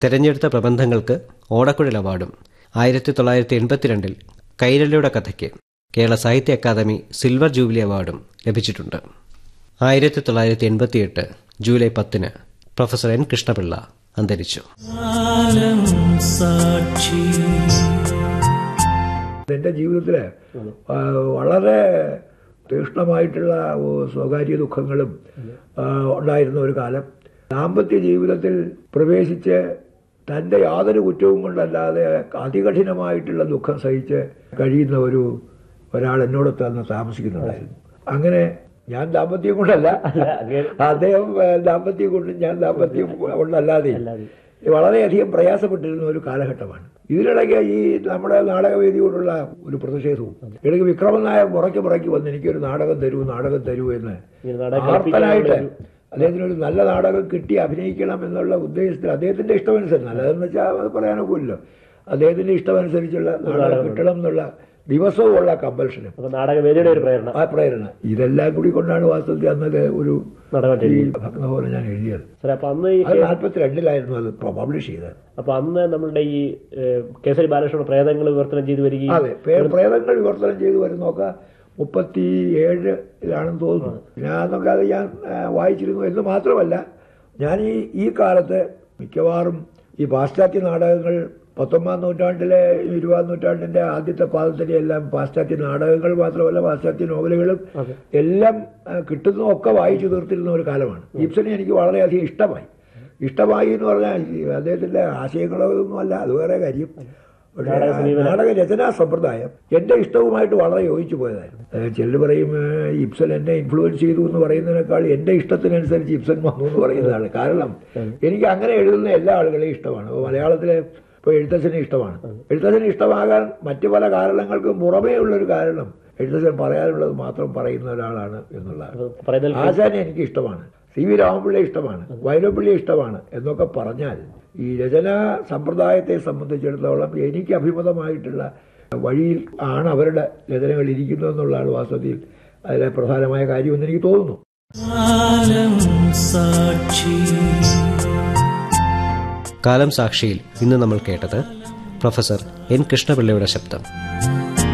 തെരഞ്ഞെടുത്ത പ്രബന്ധങ്ങൾക്ക് ഓടക്കുഴൽ അവാർഡും ആയിരത്തി തൊള്ളായിരത്തി എൺപത്തിരണ്ടിൽ കൈരളിയുടെ കഥയ്ക്ക് കേരള സാഹിത്യ അക്കാദമി സിൽവർ ജൂബിലി അവാർഡും ലഭിച്ചിട്ടുണ്ട് ആയിരത്തി തൊള്ളായിരത്തി എൺപത്തിയെട്ട് ജൂലൈ പത്തിന് പ്രൊഫസർ എൻ കൃഷ്ണപിള്ള അന്തരിച്ചു എൻ്റെ ജീവിതത്തിൽ വളരെ തീക്ഷ്ണമായിട്ടുള്ള ഓ, സ്വകാര്യ ദുഃഖങ്ങളും ആ, ഉണ്ടായിരുന്ന ഒരു കാലം ദാമ്പത്യ ജീവിതത്തിൽ പ്രവേശിച്ച് തൻ്റെ യാതൊരു കുറ്റവും കൊണ്ടല്ലാതെ അതികഠിനമായിട്ടുള്ള ദുഃഖം സഹിച്ച് കഴിയുന്ന ഒരു ഒരാൾ എന്നോടൊത്ത് അന്ന് താമസിക്കുന്നുണ്ടായിരുന്നു അങ്ങനെ ഞാൻ ദാമ്പത്യം കൊണ്ടല്ല അദ്ദേഹം ഏ, ദാമ്പത്യം കൊണ്ടും ഞാൻ ദാമ്പത്യം കൊണ്ടല്ലാതെ വളരെയധികം പ്രയാസപ്പെട്ടിരുന്ന ഒരു കാലഘട്ടമാണ് ഇതിനിടയ്ക്ക് ഈ നമ്മുടെ നാടകവേദിയോടുള്ള ഒരു പ്രതിഷേധവും ഇടയ്ക്ക് വിക്രമൻ നായർ മുറയ്ക്ക് മുറയ്ക്ക് വന്ന് എനിക്കൊരു നാടകം തരൂ നാടകം തരൂ എന്ന് ആർത്തനായിട്ട് അദ്ദേഹത്തിന് ഒരു നല്ല നാടകം കിട്ടി അഭിനയിക്കണം എന്നുള്ള ഉദ്ദേശത്തിൽ അദ്ദേഹത്തിന്റെ ഇഷ്ടമനുസരിച്ച് നല്ലതെന്ന് വെച്ചാൽ അത് പറയാനൊക്കില്ലല്ലോ അദ്ദേഹത്തിന്റെ ഇഷ്ടമനുസരിച്ചുള്ള നാടകം കിട്ടണം എന്നുള്ള ദിവസവും ഉള്ള കമ്പൽഷനും അപ്പൊ നാടകവേദിയുടെ ഒരു പ്രേരണ ആ പ്രേരണ ഇതെല്ലാം കൂടി കൊണ്ടാണ് വാസ്തവത്തിൽ അന്നത് ഒരു നാടകമായിട്ട് ഈ എഴുതി ഭഗ്നഭവനം ഞാൻ എഴുതിയത് സാറേ അപ്പൊ അന്ന് ഈ അത് നാൽപ്പത്തി രണ്ടിലായിരുന്നു അത് പബ്ലിഷ് ചെയ്തത് അപ്പൊ അന്ന് നമ്മളുടെ ഈ ഏഹ്, കേസരി ബാലകൃഷ്ണ പ്രേതങ്ങൾ വിവർത്തനം ചെയ്തു വരികയും അതെ പേ- പ്രേതങ്ങൾ വിവർത്തനം ചെയ്തു വരുന്നൊക്കെ മുപ്പത്തി ഏഴിലാണെന്ന് തോന്നുന്നു ഞാൻ അന്നൊക്കെ അത് ഞാൻ ആ, വായിച്ചിരുന്നു എന്ന് മാത്രമല്ല ഞാൻ ഈ ഈ കാലത്ത് മിക്കവാറും ഈ പാശ്ചാത്യ നാടകങ്ങൾ പത്തൊമ്പതാം നൂറ്റാണ്ടിലെ ഇരുപതാം നൂറ്റാണ്ടിന്റെ ആദ്യത്തെ പാദത്തിലെ എല്ലാം പാശ്ചാത്യ നാടകങ്ങൾ മാത്രമല്ല പാശ്ചാത്യ നോവലുകളും എല്ലാം ആ, കിട്ടുന്നതൊക്കെ വായിച്ചു തീർത്തിരുന്ന ഒരു കാലമാണ് ഗിബ്സനെ എനിക്ക് വളരെയധികം ഇഷ്ടമായി ഇഷ്ടമായി എന്ന് പറഞ്ഞാൽ ഈ അദ്ദേഹത്തിന്റെ ആശയങ്ങളൊന്നുമല്ല അത് വേറെ കാര്യം പക്ഷേ ആ നാടക രചനാ സമ്പ്രദായം എന്റെ ഇഷ്ടവുമായിട്ട് വളരെ യോജിച്ചു പോയതായിരുന്നു ഏഹ് ചിലർ പറയും ഏഹ് ഇബ്സൻ എന്നെ ഇൻഫ്ലുവൻസ് ചെയ്തു എന്ന് പറയുന്നതിനേക്കാൾ എന്റെ ഇഷ്ടത്തിനനുസരിച്ച് ഇബ്സൻ വന്നു എന്ന് പറയുന്നതാണ് കാരണം എനിക്ക് അങ്ങനെ എഴുതുന്ന എല്ലാ ആളുകളെയും ഇഷ്ടമാണ് അപ്പോൾ മലയാളത്തിലെ ഇപ്പോൾ എഴുത്തച്ഛനെ ഇഷ്ടമാണ് എഴുത്തച്ഛനെ ഇഷ്ടമാകാൻ മറ്റു പല കാരണങ്ങൾക്കും പുറമേ ഉള്ളൊരു കാരണം എഴുത്തച്ഛൻ പറയാനുള്ളത് മാത്രം പറയുന്ന ഒരാളാണ് എന്നുള്ളതാണ് പറയുന്നതിൽ ആശാനെ എനിക്ക് ഇഷ്ടമാണ് സി വി രാമപിള്ളയെ ഇഷ്ടമാണ് വൈലോപ്പിള്ളിയെ ഇഷ്ടമാണ് എന്നൊക്കെ പറഞ്ഞാൽ ഈ രചനാ സമ്പ്രദായത്തെ സംബന്ധിച്ചിടത്തോളം എനിക്ക് അഭിമതമായിട്ടുള്ള വഴിയിൽ ആണ് അവരുടെ രചനകൾ ഇരിക്കുന്നതെന്നുള്ളതാണ് വാസ്തവത്തിൽ അതിലെ പ്രധാനമായ കാര്യമെന്ന് എനിക്ക് തോന്നുന്നു കാലം സാക്ഷിയിൽ ഇന്ന് നമ്മൾ കേട്ടത് പ്രൊഫസർ എൻ കൃഷ്ണപിള്ളയുടെ ശബ്ദം